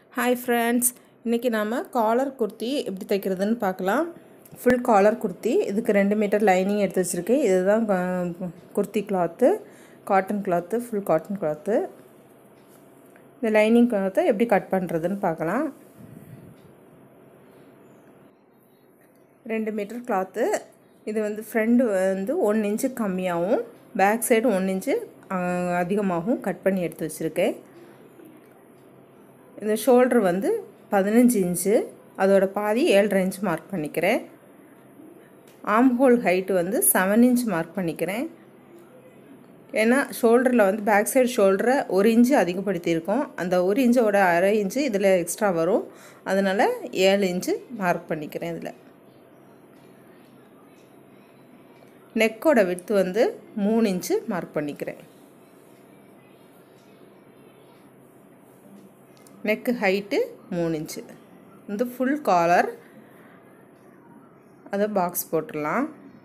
hi friends இன்றைக்கி நாம் collar kurti எப்படி தைக்கிறதுன்னு பார்க்கலாம் ஃபுல் காலர் குர்த்தி இதுக்கு ரெண்டு மீட்டர் லைனிங் எடுத்து வச்சுருக்கேன் இதுதான் க- kurti cloth cotton cloth full cotton cloth இந்த லைனிங் கிளாத்தை எப்படி கட் பண்ணுறதுன்னு பார்க்கலாம் ரெண்டு மீட்டர் கிளாத்து இது வந்து ஃப்ரண்ட் வந்து ஒன் இன்ச்சு கம்மியாகவும் பேக் சைடு ஒன் இன்ச்சு அதிகமாகவும் கட் பண்ணி எடுத்து வச்சுருக்கேன் இந்த ஷோல்ட்ரு வந்து பதினஞ்சு இன்ச்சு அதோட பாதி ஏழரை இன்ச் மார்க் பண்ணிக்கிறேன் ஆம் ஹோல் ஹைட்டு வந்து செவன் இன்ச் மார்க் பண்ணிக்கிறேன் ஏன்னா ஷோல்டரில் வந்து பேக் சைடு ஷோல்டரை ஒரு இன்ச்சு அதிகப்படுத்தியிருக்கோம் அந்த ஒரு இன்ச்சோட அரை இன்ச்சு இதில் எக்ஸ்ட்ரா வரும் அதனால் ஏழு இன்ச்சு மார்க் பண்ணிக்கிறேன் இதில் நெக்கோட விட்த்து வந்து மூணு இன்ச்சு மார்க் பண்ணிக்கிறேன் நெக்கு ஹைட்டு மூணு இன்ச்சு வந்து ஃபுல் காலர் அதை பாக்ஸ் போட்டுடலாம்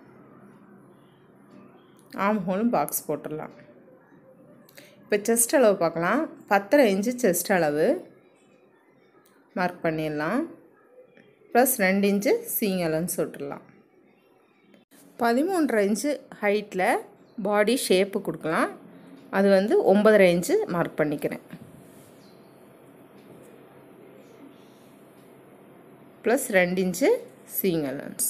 ஆம் ஹோலும் பாக்ஸ் போட்டுடலாம் இப்போ செஸ்ட் அளவு பார்க்கலாம் பத்தரை இன்ச்சு செஸ்ட் அளவு மார்க் பண்ணிடலாம் ப்ளஸ் ரெண்டு இன்ச்சு சீங்கலன்னு சொல்லிட்டுலாம் பதிமூன்றரை இன்ச்சு ஹைட்டில் பாடி ஷேப்பு கொடுக்கலாம் அது வந்து ஒம்பதரை இன்ச்சு மார்க் பண்ணிக்கிறேன் ப்ளஸ் ரெண்டு இன்ச்சு சீங் அலன்ஸ்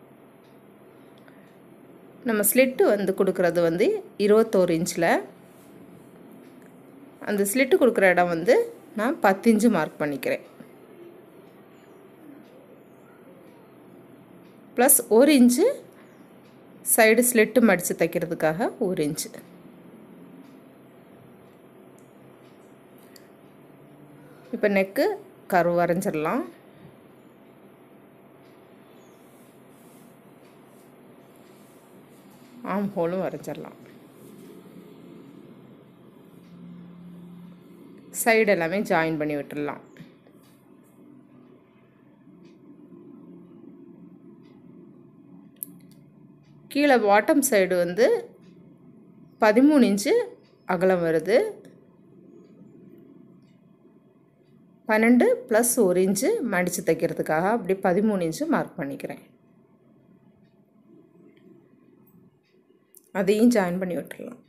நம்ம ஸ்லிட்டு வந்து கொடுக்குறது வந்து இருபத்தோரு இன்ச்சில் அந்த ஸ்லிட்டு கொடுக்குற இடம் வந்து நான் பத்து இன்ச்சு மார்க் பண்ணிக்கிறேன் ப்ளஸ் ஒரு இன்ச்சு சைடு ஸ்லிட்டு மடித்து தைக்கிறதுக்காக ஒரு இன்ச்சு இப்போ நெக்கு கரு வரைஞ்சிடலாம் ஆம் ஹோலும் வரைஞ்சிடலாம் சைடு எல்லாமே ஜாயின் பண்ணி விட்டுடலாம் கீழே பாட்டம் சைடு வந்து பதிமூணு இன்ச்சு அகலம் வருது பன்னெண்டு ப்ளஸ் ஒரு இன்ச்சு மடித்து தைக்கிறதுக்காக அப்படி பதிமூணு இன்ச்சு மார்க் பண்ணிக்கிறேன் அதையும் ஜாயின் பண்ணி விட்டுடலாம்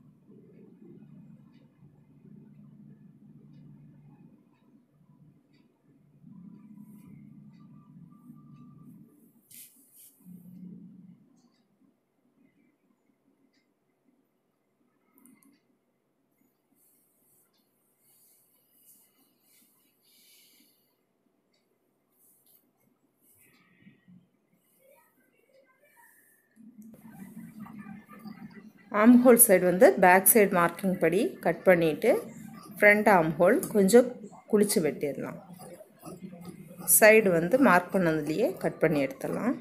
ஆம் ஹோல் சைடு வந்து பேக் சைடு மார்க்கிங் படி கட் பண்ணிவிட்டு ஃப்ரண்ட் ஆம் ஹோல் கொஞ்சம் குளிச்சு வெட்டிடலாம் சைடு வந்து மார்க் பண்ணதுலேயே கட் பண்ணி எடுத்துடலாம்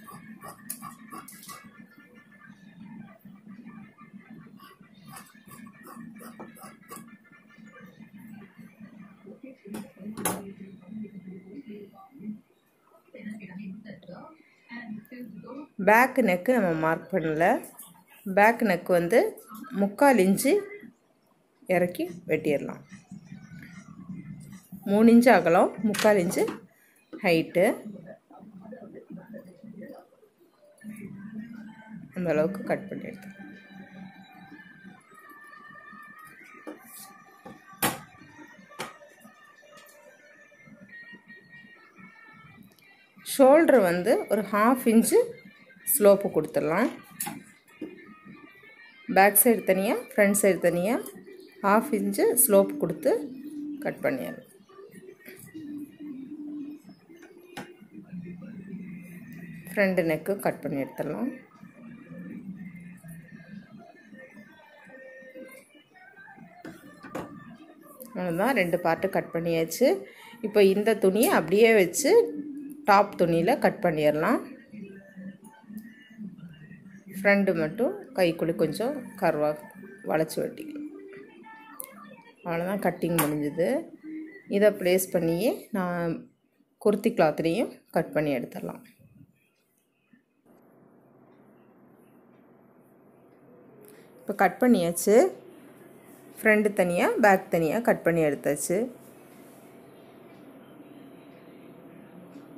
பேக் நெக்கு நம்ம மார்க் பண்ணல பேக் நெக் வந்து முக்கால் இன்ச்சு இறக்கி வெட்டிடலாம் மூணு இன்ச்சு அகலம் முக்கால் இன்ச்சு ஹைட்டு அந்த அளவுக்கு கட் பண்ணி எடுத்து ஷோல்ட்ரு வந்து ஒரு ஹாஃப் இன்ச்சு ஸ்லோப்பு கொடுத்துடலாம் பேக் சைடு தனியாக ஃப்ரண்ட் சைடு தனியாக ஹாஃப் இன்ச்சு ஸ்லோப் கொடுத்து கட் பண்ணிடலாம் ஃப்ரண்ட் நெக்கு கட் பண்ணி எடுத்துடலாம் அவ்வளோதான் ரெண்டு பார்ட்டு கட் பண்ணியாச்சு இப்போ இந்த துணியை அப்படியே வச்சு டாப் துணியில் கட் பண்ணிடலாம் ஃப்ரண்ட்டு மட்டும் கைக்குள்ளே கொஞ்சம் கருவாக வளைச்சி வெட்டிக்கலாம் அவ்வளோதான் கட்டிங் முடிஞ்சுது இதை ப்ளேஸ் பண்ணியே நான் குர்த்தி கிளாத்லேயும் கட் பண்ணி எடுத்துடலாம் இப்போ கட் பண்ணியாச்சு ஃப்ரண்ட்டு தனியாக பேக் தனியாக கட் பண்ணி எடுத்தாச்சு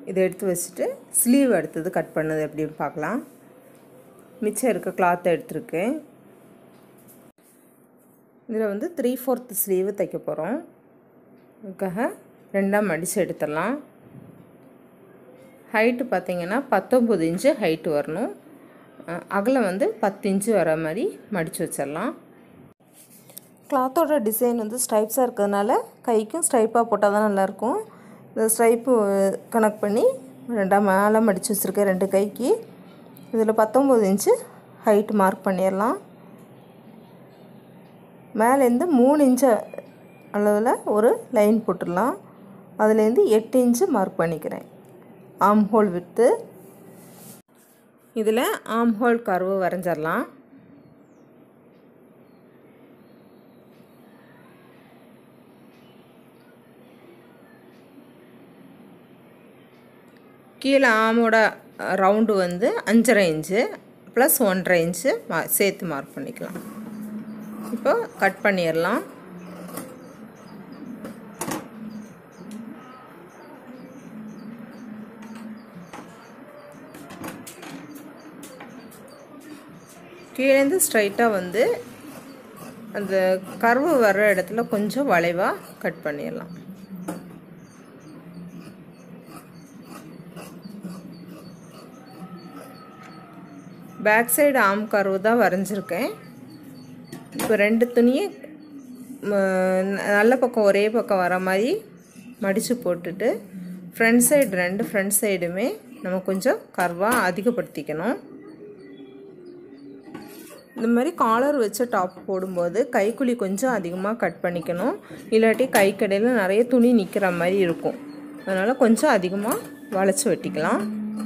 இதை எடுத்து வச்சுட்டு ஸ்லீவ் எடுத்தது கட் பண்ணது எப்படின்னு பார்க்கலாம் மிச்சம் இருக்க கிளாத்தை எடுத்திருக்கேன் இதில் வந்து த்ரீ ஃபோர்த் ஸ்லீவு தைக்க போகிறோம் அதுக்காக ரெண்டாக மடித்து எடுத்துடலாம் ஹைட்டு பார்த்திங்கன்னா பத்தொம்பது இன்ச்சு ஹைட்டு வரணும் அகலம் வந்து பத்து இன்ச்சு வர மாதிரி மடித்து வச்சிடலாம் கிளாத்தோட டிசைன் வந்து ஸ்ட்ரைப்ஸாக இருக்கிறதுனால கைக்கும் ஸ்ட்ரைப்பாக போட்டால் தான் நல்லாயிருக்கும் இந்த ஸ்ட்ரைப்பு கனெக்ட் பண்ணி ரெண்டாம் மேலே மடித்து வச்சுருக்கேன் ரெண்டு கைக்கு இதில் பத்தொம்பது இன்ச்சு ஹைட் மார்க் பண்ணிடலாம் மேலேருந்து மூணு இன்ச்சு அளவில் ஒரு லைன் போட்டுடலாம் அதுலேருந்து எட்டு இன்ச்சு மார்க் பண்ணிக்கிறேன் ஆம் ஹோல் விட்டு இதில் ஆம் ஹோல் கர்வு வரைஞ்சிடலாம் கீழே ஆமோட ரவுண்டு வந்து அஞ்சரை இன்ச்சு ப்ளஸ் ஒன்றரை இன்ச்சு மா சேர்த்து மார்க் பண்ணிக்கலாம் இப்போ கட் பண்ணிடலாம் கீழேருந்து ஸ்ட்ரைட்டாக வந்து அந்த கர்வு வர்ற இடத்துல கொஞ்சம் வளைவாக கட் பண்ணிடலாம் பேக் சைடு ஆம் கர்வு தான் வரைஞ்சிருக்கேன் இப்போ ரெண்டு துணியை நல்ல பக்கம் ஒரே பக்கம் வர மாதிரி மடித்து போட்டுட்டு ஃப்ரண்ட் சைடு ரெண்டு ஃப்ரண்ட் சைடுமே நம்ம கொஞ்சம் கர்வாக அதிகப்படுத்திக்கணும் இந்த மாதிரி காலர் வச்ச டாப் போடும்போது கைக்குழி கொஞ்சம் அதிகமாக கட் பண்ணிக்கணும் இல்லாட்டி கை கடையில் நிறைய துணி நிற்கிற மாதிரி இருக்கும் அதனால் கொஞ்சம் அதிகமாக வளைச்சி வெட்டிக்கலாம்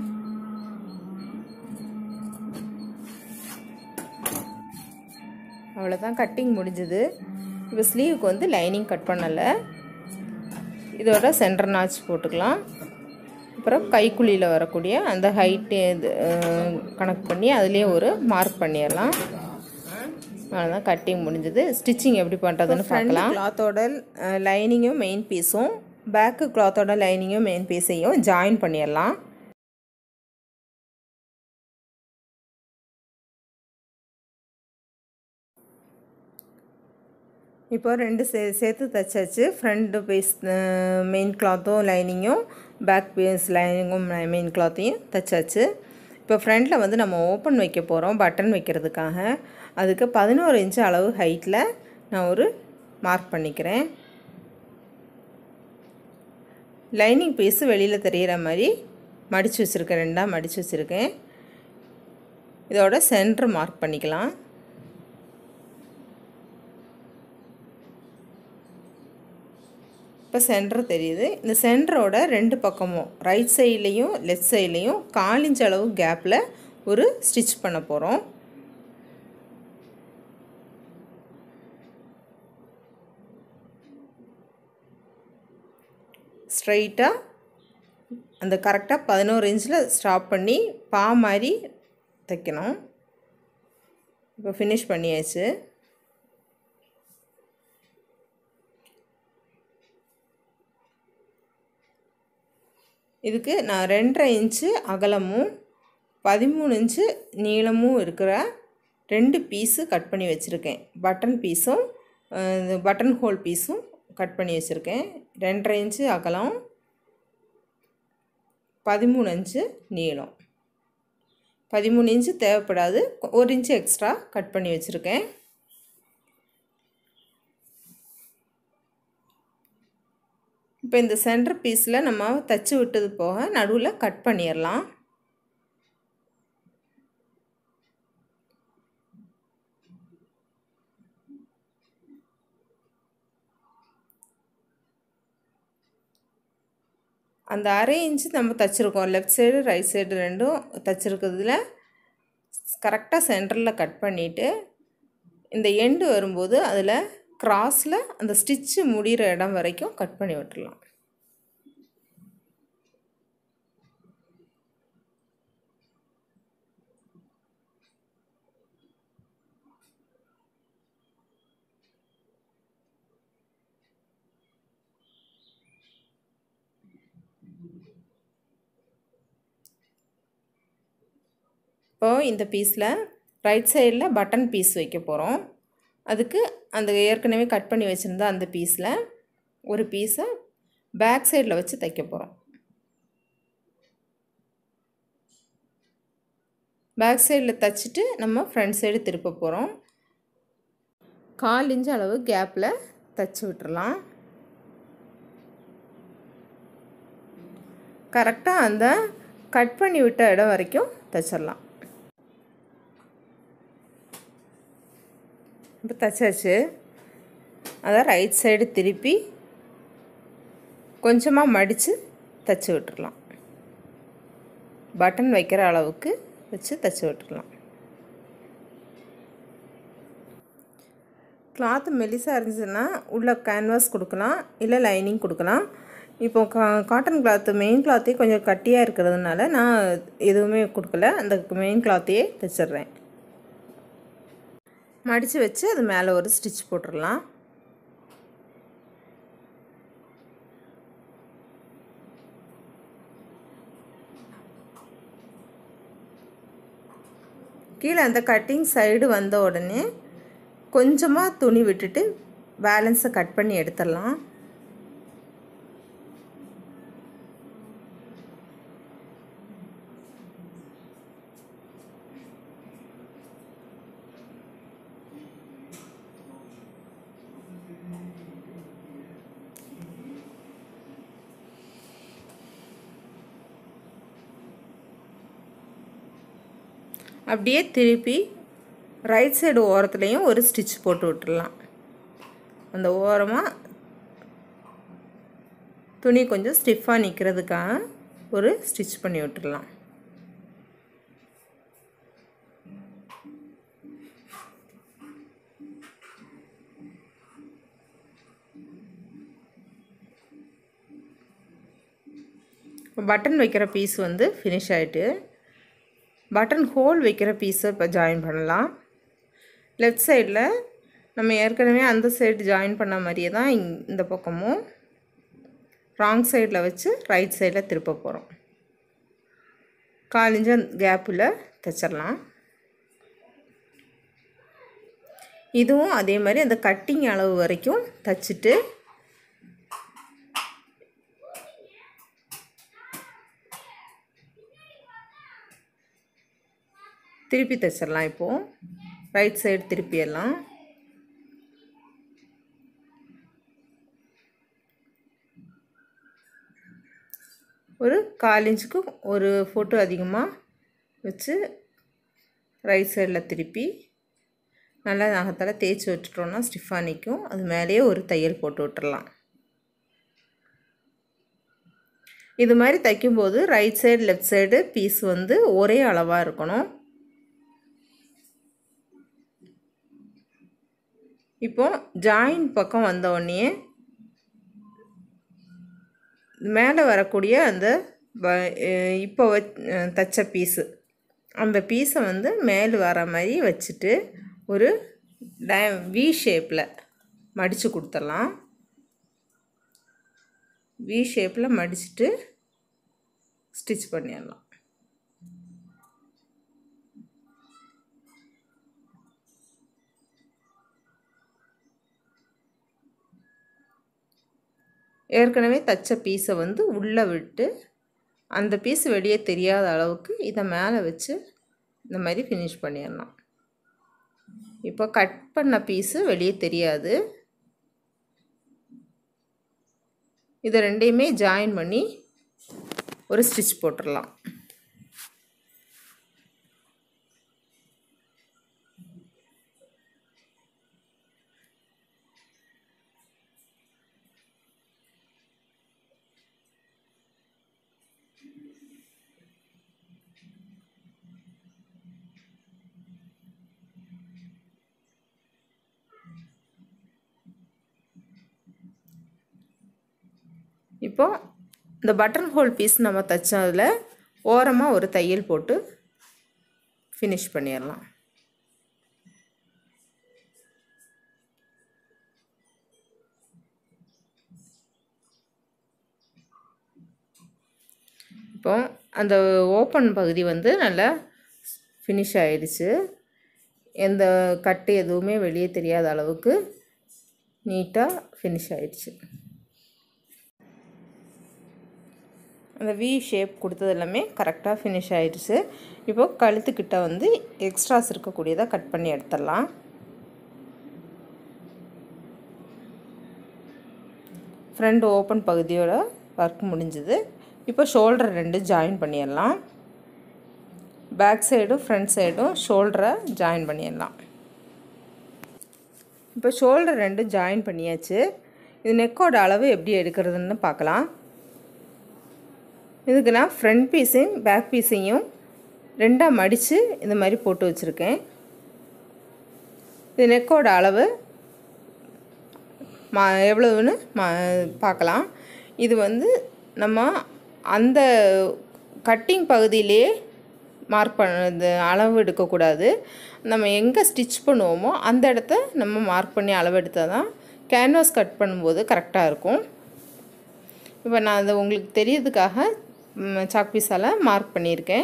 அவ்வளோதான் கட்டிங் முடிஞ்சுது இப்போ ஸ்லீவுக்கு வந்து லைனிங் கட் பண்ணலை இதோட சென்டர் நாச் போட்டுக்கலாம் அப்புறம் கைக்குழியில் வரக்கூடிய அந்த ஹைட்டு இது கனெக்ட் பண்ணி அதுலேயே ஒரு மார்க் பண்ணிடலாம் அவ்வளோதான் கட்டிங் முடிஞ்சது ஸ்டிச்சிங் எப்படி பண்ணுறதுன்னு பார்க்கலாம் கிளாத்தோட லைனிங்கும் மெயின் பீஸும் பேக்கு கிளாத்தோட லைனிங்கும் மெயின் பீஸையும் ஜாயின் பண்ணிடலாம் இப்போ ரெண்டு சே சேர்த்து தைச்சாச்சு ஃப்ரண்ட்டு பீஸ் மெயின் கிளாத்தும் லைனிங்கும் பேக் பீஸ் லைனிங்கும் மெயின் கிளாத்தையும் தைச்சாச்சு இப்போ ஃப்ரண்ட்டில் வந்து நம்ம ஓப்பன் வைக்க போகிறோம் பட்டன் வைக்கிறதுக்காக அதுக்கு பதினோரு இன்ச்சு அளவு ஹைட்டில் நான் ஒரு மார்க் பண்ணிக்கிறேன் லைனிங் பீஸு வெளியில் தெரிகிற மாதிரி மடித்து வச்சுருக்கேன் ரெண்டாக மடித்து வச்சுருக்கேன் இதோட சென்ட்ரு மார்க் பண்ணிக்கலாம் இப்போ சென்டர் தெரியுது இந்த சென்டரோட ரெண்டு பக்கமும் ரைட் சைட்லேயும் லெஃப்ட் சைட்லேயும் காலிஞ்ச அளவு கேப்பில் ஒரு ஸ்டிச் பண்ண போகிறோம் ஸ்ட்ரைட்டாக அந்த கரெக்டாக பதினோரு இன்ச்சில் ஸ்டாப் பண்ணி பா மாதிரி தைக்கணும் இப்போ ஃபினிஷ் பண்ணியாச்சு இதுக்கு நான் ரெண்டரை இன்ச்சு அகலமும் பதிமூணு இன்ச்சு நீளமும் இருக்கிற ரெண்டு பீஸு கட் பண்ணி வச்சுருக்கேன் பட்டன் பீஸும் பட்டன் ஹோல் பீஸும் கட் பண்ணி வச்சுருக்கேன் ரெண்டரை இன்ச்சு அகலம் பதிமூணு இன்ச்சு நீளம் பதிமூணு இன்ச்சு தேவைப்படாது ஒரு இன்ச்சு எக்ஸ்ட்ரா கட் பண்ணி வச்சுருக்கேன் இப்போ இந்த சென்டர் பீஸில் நம்ம தச்சு விட்டது போக நடுவில் கட் பண்ணிடலாம் அந்த அரை இன்ச்சு நம்ம தைச்சிருக்கோம் லெஃப்ட் சைடு ரைட் சைடு ரெண்டும் தைச்சிருக்கிறதுல கரெக்டாக சென்டரில் கட் பண்ணிவிட்டு இந்த எண்டு வரும்போது அதில் கிராஸில் அந்த ஸ்டிச்சு முடிகிற இடம் வரைக்கும் கட் பண்ணி விட்டுடலாம் இப்போது இந்த பீஸில் ரைட் சைடில் பட்டன் பீஸ் வைக்க போகிறோம் அதுக்கு அந்த ஏற்கனவே கட் பண்ணி வச்சுருந்த அந்த பீஸில் ஒரு பீஸை பேக் சைடில் வச்சு தைக்க போகிறோம் பேக் சைடில் தைச்சிட்டு நம்ம ஃப்ரண்ட் சைடு திருப்ப போகிறோம் கால் இன்ச் அளவு கேப்பில் தைச்சி விட்டுறலாம் கரெக்டாக அந்த கட் பண்ணி விட்ட இடம் வரைக்கும் தைச்சிடலாம் இப்போ தைச்சாச்சு அதை ரைட் சைடு திருப்பி கொஞ்சமாக மடித்து தைச்சி விட்டுறலாம் பட்டன் வைக்கிற அளவுக்கு வச்சு தைச்சி விட்டுறலாம் கிளாத்து மெலிசாக இருந்துச்சுன்னா உள்ள கேன்வாஸ் கொடுக்கலாம் இல்லை லைனிங் கொடுக்கலாம் இப்போ கா காட்டன் கிளாத்து மெயின் கிளாத்தே கொஞ்சம் கட்டியாக இருக்கிறதுனால நான் எதுவுமே கொடுக்கல அந்த மெயின் கிளாத்தையே தைச்சிட்றேன் மடித்து வச்சு அது மேலே ஒரு ஸ்டிச் போட்டுடலாம் கீழே அந்த கட்டிங் சைடு வந்த உடனே கொஞ்சமாக துணி விட்டுட்டு பேலன்ஸை கட் பண்ணி எடுத்துடலாம் அப்படியே திருப்பி ரைட் சைடு ஓரத்துலேயும் ஒரு ஸ்டிச் போட்டு விட்டுடலாம் அந்த ஓரமாக துணி கொஞ்சம் ஸ்டிஃபாக நிற்கிறதுக்காக ஒரு ஸ்டிச் பண்ணி விட்டுடலாம் பட்டன் வைக்கிற பீஸ் வந்து ஃபினிஷ் ஆகிட்டு பட்டன் ஹோல் வைக்கிற பீஸை இப்போ ஜாயின் பண்ணலாம் லெஃப்ட் சைடில் நம்ம ஏற்கனவே அந்த சைடு ஜாயின் பண்ண மாதிரியே தான் இந்த பக்கமும் ராங் சைடில் வச்சு ரைட் சைடில் திருப்ப போகிறோம் காலிஞ்ச கேப்பில் தைச்சிடலாம் இதுவும் அதே மாதிரி அந்த கட்டிங் அளவு வரைக்கும் தைச்சிட்டு திருப்பி தைச்சிடலாம் இப்போது ரைட் சைடு திருப்பிடலாம் ஒரு கால் இன்ச்சுக்கு ஒரு ஃபோட்டோ அதிகமாக வச்சு ரைட் சைடில் திருப்பி நல்லா நகத்தால் தேய்ச்சி விட்டுட்டோன்னா ஸ்டிஃபாக நிற்கும் அது மேலேயே ஒரு தையல் போட்டு விட்டுறலாம் இது மாதிரி தைக்கும்போது right side left side piece வந்து ஒரே அளவாக இருக்கணும் இப்போ ஜாயின் பக்கம் வந்த உடனே மேலே வரக்கூடிய அந்த இப்போ வ தைச்ச பீஸு அந்த பீஸை வந்து மேல் வர மாதிரி வச்சுட்டு ஒரு டை வி ஷேப்பில் மடித்து கொடுத்துடலாம் வி ஷேப்பில் மடிச்சுட்டு ஸ்டிச் பண்ணிடலாம் ஏற்கனவே தைச்ச பீஸை வந்து உள்ளே விட்டு அந்த பீஸ் வெளியே தெரியாத அளவுக்கு இதை மேலே வச்சு இந்த மாதிரி ஃபினிஷ் பண்ணிடலாம் இப்போ கட் பண்ண பீஸு வெளியே தெரியாது இதை ரெண்டையுமே ஜாயின் பண்ணி ஒரு ஸ்டிச் போட்டுடலாம் இப்போ இந்த பட்டன் ஹோல் பீஸ் நம்ம தைச்சதில் ஓரமாக ஒரு தையல் போட்டு ஃபினிஷ் பண்ணிடலாம் இப்போ அந்த ஓப்பன் பகுதி வந்து நல்லா ஃபினிஷ் ஆயிடுச்சு எந்த கட்டு எதுவுமே வெளியே தெரியாத அளவுக்கு நீட்டாக ஃபினிஷ் ஆயிடுச்சு அந்த வி ஷேப் கொடுத்தது எல்லாமே கரெக்டாக ஃபினிஷ் ஆயிடுச்சு இப்போ கழுத்துக்கிட்ட வந்து எக்ஸ்ட்ராஸ் இருக்கக்கூடியதை கட் பண்ணி எடுத்துடலாம் ஃப்ரண்ட் ஓப்பன் பகுதியோட ஒர்க் முடிஞ்சுது இப்போ ஷோல்டர் ரெண்டு ஜாயின் பண்ணிடலாம் பேக் சைடும் ஃப்ரண்ட் சைடும் ஷோல்டரை ஜாயின் பண்ணிடலாம் இப்போ ஷோல்டர் ரெண்டு ஜாயின் பண்ணியாச்சு இது நெக்கோட அளவு எப்படி எடுக்கிறதுன்னு பார்க்கலாம் இதுக்கு நான் ஃப்ரண்ட் பீஸையும் பேக் பீஸையும் ரெண்டாக மடித்து இந்த மாதிரி போட்டு வச்சுருக்கேன் இது நெக்கோட அளவு மா எவ்வளவுன்னு மா பார்க்கலாம் இது வந்து நம்ம அந்த கட்டிங் பகுதியிலே மார்க் பண்ண இந்த அளவு எடுக்கக்கூடாது நம்ம எங்கே ஸ்டிச் பண்ணுவோமோ அந்த இடத்த நம்ம மார்க் பண்ணி அளவு எடுத்தால் தான் கேன்வாஸ் கட் பண்ணும்போது கரெக்டாக இருக்கும் இப்போ நான் அதை உங்களுக்கு தெரியறதுக்காக சாக் பீஸால் மார்க் பண்ணியிருக்கேன்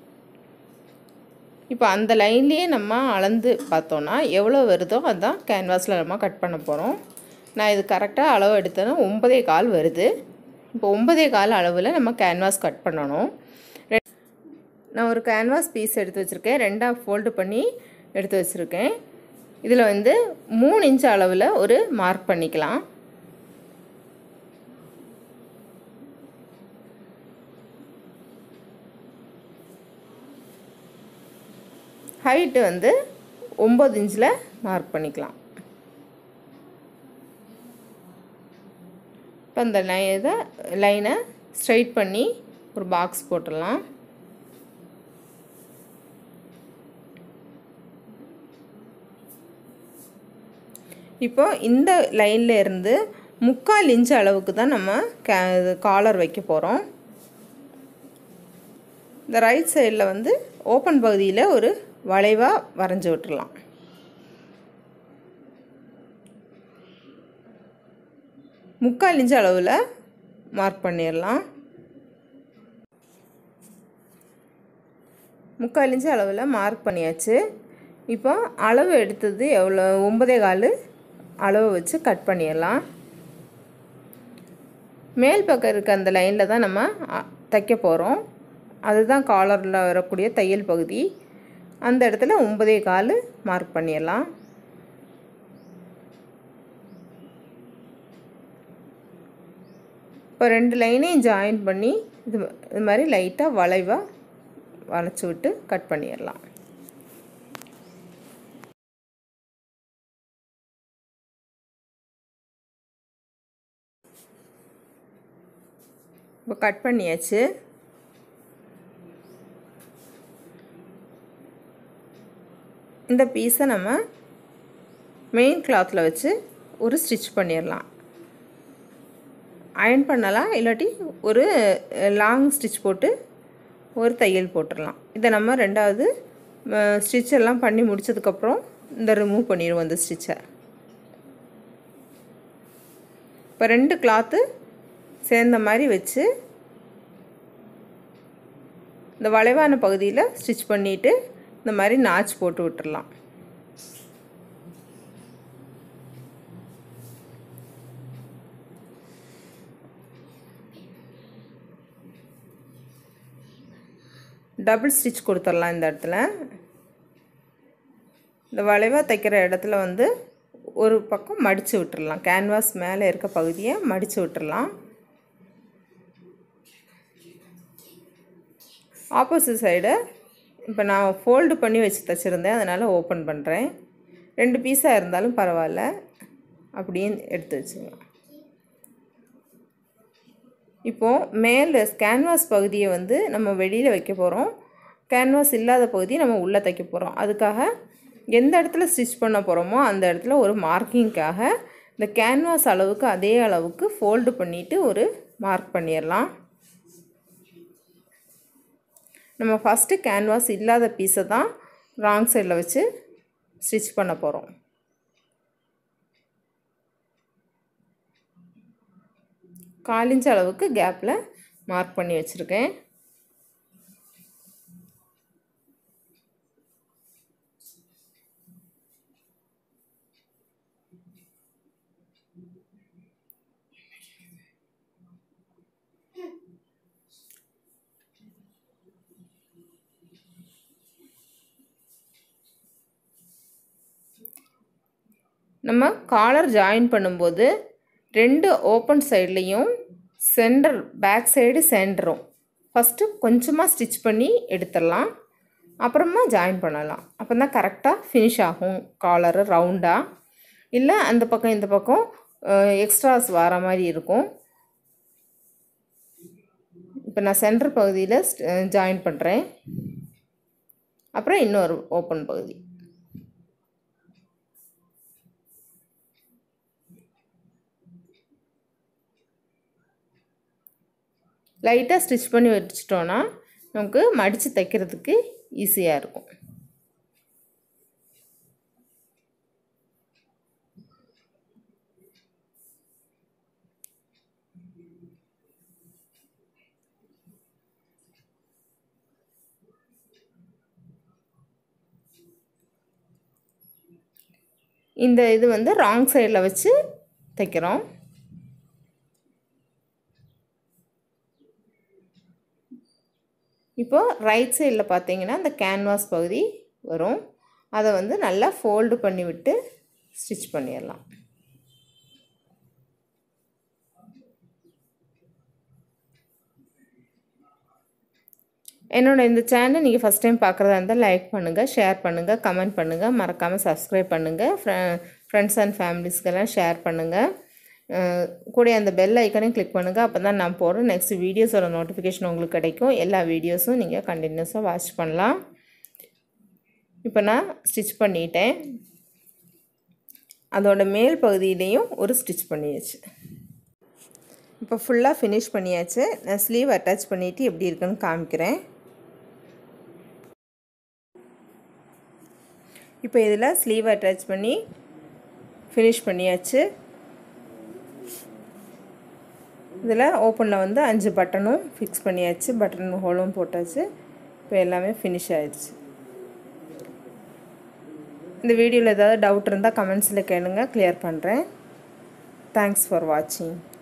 இப்போ அந்த லைன்லேயே நம்ம அளந்து பார்த்தோன்னா எவ்வளோ வருதோ அதுதான் கேன்வாஸில் நம்ம கட் பண்ண போகிறோம் நான் இது கரெக்டாக அளவு எடுத்தேன்னா ஒன்பதே கால் வருது இப்போ ஒன்பதே கால் அளவில் நம்ம கேன்வாஸ் கட் பண்ணணும் நான் ஒரு கேன்வாஸ் பீஸ் எடுத்து வச்சுருக்கேன் ரெண்டாக ஃபோல்டு பண்ணி எடுத்து வச்சுருக்கேன் இதில் வந்து மூணு இன்ச் அளவில் ஒரு மார்க் பண்ணிக்கலாம் ஹைட்டு வந்து ஒம்பது இன்ச்சில் மார்க் பண்ணிக்கலாம் இப்போ அந்த லை இதை லைனை ஸ்ட்ரைட் பண்ணி ஒரு பாக்ஸ் போட்டுடலாம் இப்போ இந்த லைனில் இருந்து முக்கால் இன்ச் அளவுக்கு தான் நம்ம கே காலர் வைக்க போகிறோம் இந்த ரைட் சைடில் வந்து ஓப்பன் பகுதியில் ஒரு வளைவாக வரைஞ்சி விட்டுறலாம் முக்கால் இன்ச் அளவில் மார்க் பண்ணிடலாம் முக்கால் இன்ச்சு அளவில் மார்க் பண்ணியாச்சு இப்போ அளவு எடுத்தது எவ்வளோ ஒன்பதே கால் அளவு வச்சு கட் பண்ணிடலாம் மேல் பக்கம் இருக்க அந்த லைனில் தான் நம்ம தைக்க போகிறோம் அதுதான் காலரில் வரக்கூடிய தையல் பகுதி அந்த இடத்துல ஒன்பதே கால் மார்க் பண்ணிடலாம் இப்போ ரெண்டு லைனையும் ஜாயின் பண்ணி இது இது மாதிரி லைட்டாக வளைவாக வளைச்சி விட்டு கட் பண்ணிடலாம் இப்போ கட் பண்ணியாச்சு இந்த பீஸை நம்ம மெயின் கிளாத்தில் வச்சு ஒரு ஸ்டிச் பண்ணிடலாம் அயன் பண்ணலாம் இல்லாட்டி ஒரு லாங் ஸ்டிச் போட்டு ஒரு தையல் போட்டுடலாம் இதை நம்ம ரெண்டாவது ஸ்டிச் எல்லாம் பண்ணி முடித்ததுக்கப்புறம் இந்த ரிமூவ் பண்ணிடுவோம் அந்த ஸ்டிச்சை இப்போ ரெண்டு கிளாத்து சேர்ந்த மாதிரி வச்சு இந்த வளைவான பகுதியில் ஸ்டிச் பண்ணிவிட்டு இந்த மாதிரி நாச் போட்டு விட்டுறலாம் டபுள் ஸ்டிச் கொடுத்துடலாம் இந்த இடத்துல இந்த வளைவாக தைக்கிற இடத்துல வந்து ஒரு பக்கம் மடித்து விட்டுறலாம் கேன்வாஸ் மேலே இருக்க பகுதியை மடித்து விட்டுறலாம் ஆப்போசிட் சைடு இப்போ நான் ஃபோல்டு பண்ணி வச்சு தைச்சிருந்தேன் அதனால் ஓப்பன் பண்ணுறேன் ரெண்டு பீஸாக இருந்தாலும் பரவாயில்ல அப்படியே எடுத்து வச்சுக்கலாம் இப்போது மேலே கேன்வாஸ் பகுதியை வந்து நம்ம வெளியில் வைக்க போகிறோம் கேன்வாஸ் இல்லாத பகுதியை நம்ம உள்ளே தைக்க போகிறோம் அதுக்காக எந்த இடத்துல ஸ்டிச் பண்ண போகிறோமோ அந்த இடத்துல ஒரு மார்க்கிங்க்காக இந்த கேன்வாஸ் அளவுக்கு அதே அளவுக்கு ஃபோல்டு பண்ணிவிட்டு ஒரு மார்க் பண்ணிடலாம் நம்ம ஃபஸ்ட்டு கேன்வாஸ் இல்லாத பீஸை தான் ராங் சைடில் வச்சு ஸ்டிச் பண்ண போகிறோம் காலிஞ்ச அளவுக்கு கேப்பில் மார்க் பண்ணி வச்சுருக்கேன் நம்ம காலர் ஜாயின் பண்ணும்போது ரெண்டு ஓப்பன் சைட்லேயும் சென்டர் பேக் சைடு சென்டரும் ஃபஸ்ட்டு கொஞ்சமாக ஸ்டிச் பண்ணி எடுத்துடலாம் அப்புறமா ஜாயின் பண்ணலாம் அப்போ தான் கரெக்டாக ஃபினிஷ் ஆகும் காலரு ரவுண்டாக இல்லை அந்த பக்கம் இந்த பக்கம் எக்ஸ்ட்ராஸ் வர மாதிரி இருக்கும் இப்போ நான் சென்டர் பகுதியில் ஜாயின் பண்ணுறேன் அப்புறம் இன்னொரு ஓப்பன் பகுதி லைட்டாக ஸ்டிச் பண்ணி வச்சிட்டோன்னா நமக்கு மடித்து தைக்கிறதுக்கு ஈஸியாக இருக்கும் இந்த இது வந்து ராங் சைடில் வச்சு தைக்கிறோம் இப்போது ரைட் சைடில் பார்த்தீங்கன்னா இந்த கேன்வாஸ் பகுதி வரும் அதை வந்து நல்லா ஃபோல்டு பண்ணி விட்டு ஸ்டிச் பண்ணிடலாம் என்னோட இந்த சேனல் நீங்கள் ஃபஸ்ட் டைம் பார்க்குறதா இருந்தால் லைக் பண்ணுங்கள் ஷேர் பண்ணுங்கள் கமெண்ட் பண்ணுங்கள் மறக்காமல் சப்ஸ்கிரைப் பண்ணுங்கள் ஃப்ரெண்ட்ஸ் அண்ட் ஃபேமிலிஸ்க்கெல்லாம் ஷேர் பண்ணுங்கள் கூட அந்த பெல் ஐக்கனையும் கிளிக் பண்ணுங்கள் அப்போ தான் நான் போடுற நெக்ஸ்ட் வீடியோஸோட நோட்டிஃபிகேஷன் உங்களுக்கு கிடைக்கும் எல்லா வீடியோஸும் நீங்கள் கண்டினியூஸாக வாட்ச் பண்ணலாம் இப்போ நான் ஸ்டிச் பண்ணிட்டேன் அதோட மேல் பகுதியிலையும் ஒரு ஸ்டிச் பண்ணியாச்சு இப்போ ஃபுல்லாக ஃபினிஷ் பண்ணியாச்சு நான் ஸ்லீவ் அட்டாச் பண்ணிவிட்டு எப்படி இருக்குன்னு காமிக்கிறேன் இப்போ இதில் ஸ்லீவ் அட்டாச் பண்ணி ஃபினிஷ் பண்ணியாச்சு இதில் ஓப்பனில் வந்து அஞ்சு பட்டனும் ஃபிக்ஸ் பண்ணியாச்சு பட்டன் ஹோலும் போட்டாச்சு இப்போ எல்லாமே ஃபினிஷ் ஆயிடுச்சு இந்த வீடியோவில் ஏதாவது டவுட் இருந்தால் கமெண்ட்ஸில் கேளுங்க கிளியர் பண்ணுறேன் தேங்க்ஸ் ஃபார் வாட்சிங்